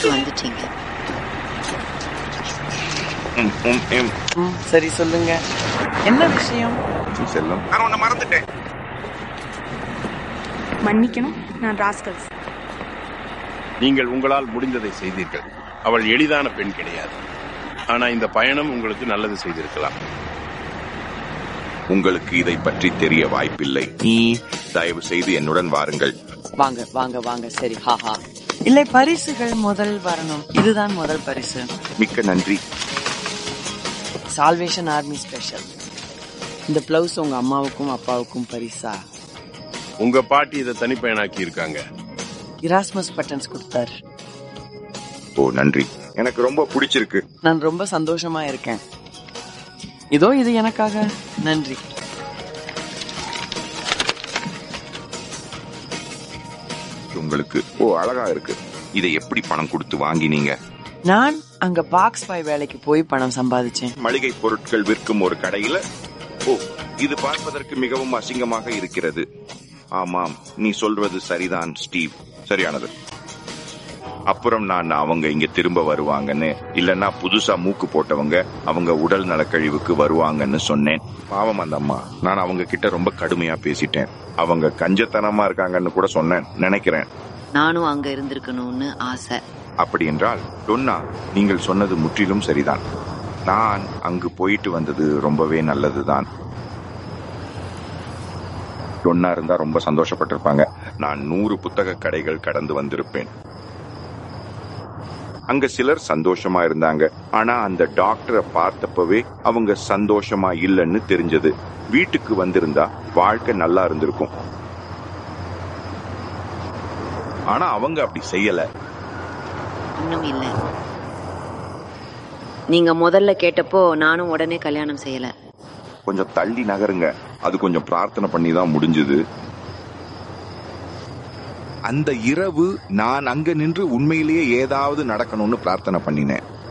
வீட்டுக்கு வந்துட்டீங்க ம், ம், ம். ம், சரி சொல்லுங்க என்ன விஷயம் செல்லம் நான் உன்னை மறந்துட்டேன் மன்னிக்கணும் நான் ராஸ்கல்ஸ் நீங்கள் உங்களால் முடிந்ததை செய்தீர்கள் அவள் எளிதான பெண் கிடையாது ஆனா இந்த பயணம் உங்களுக்கு நல்லது செய்திருக்கலாம் உங்களுக்கு இதை பற்றி தெரிய வாய்ப்பில்லை தயவு செய்து என்னுடன் வாருங்கள் வாங்க வாங்க வாங்க சரி ஹாஹா இல்லை பரிசுகள் முதல் வரணும் இதுதான் முதல் பரிசு மிக்க நன்றி சால்வேஷன் ஆர்மி ஸ்பெஷல் இந்த பிளவுஸ் உங்க அம்மாவுக்கும் அப்பாவுக்கும் பரிசா உங்க பாட்டி இதை தனிப்பயனாக்கி இருக்காங்க இராஸ்மஸ் பட்டன்ஸ் கொடுத்தார் ஓ நன்றி எனக்கு ரொம்ப பிடிச்சிருக்கு நான் ரொம்ப சந்தோஷமா இருக்கேன் இதோ இது எனக்காக நன்றி உங்களுக்கு ஓ அழகா இருக்கு இதை எப்படி பணம் கொடுத்து வாங்கினீங்க நான் அங்க பாக்ஸ் பாய் வேலைக்கு போய் பணம் சம்பாதிச்சேன் மளிகை பொருட்கள் விற்கும் ஒரு கடையில ஓ இது பார்ப்பதற்கு மிகவும் அசிங்கமாக இருக்கிறது ஆமாம் நீ சொல்வது சரிதான் ஸ்டீவ் சரியானது அப்புறம் நான் அவங்க இங்க திரும்ப வருவாங்கன்னு இல்லன்னா புதுசா மூக்கு போட்டவங்க அவங்க உடல் நலக்கழிவுக்கு வருவாங்கன்னு சொன்னேன் பாவம் அந்த அம்மா நான் அவங்க கிட்ட ரொம்ப கடுமையா பேசிட்டேன் அவங்க கஞ்சத்தனமா இருக்காங்கன்னு கூட சொன்னேன் நினைக்கிறேன் நானும் அங்க இருந்திருக்கணும்னு ஆசை அப்படி என்றால் டொன்னா நீங்கள் சொன்னது முற்றிலும் சரிதான் நான் அங்கு போயிட்டு வந்தது ரொம்பவே நல்லதுதான் டொன்னா இருந்தா ரொம்ப சந்தோஷப்பட்டிருப்பாங்க நான் நூறு புத்தக கடைகள் கடந்து வந்திருப்பேன் அங்க சிலர் சந்தோஷமா இருந்தாங்க ஆனா அந்த டாக்டரை பார்த்தப்பவே அவங்க சந்தோஷமா இல்லைன்னு தெரிஞ்சது வீட்டுக்கு வந்திருந்தா வாழ்க்கை நல்லா இருந்திருக்கும் ஆனா அவங்க அப்படி செய்யல இன்னும் இல்ல நீங்க முதல்ல கேட்டப்போ நானும் உடனே கல்யாணம் செய்யல கொஞ்சம் தள்ளி நகருங்க அது கொஞ்சம் பிரார்த்தனை பண்ணி தான் முடிஞ்சது அந்த இரவு நான் அங்க நின்று உண்மையிலேயே ஏதாவது நடக்கணும்னு பிரார்த்தனை பண்ணினேன்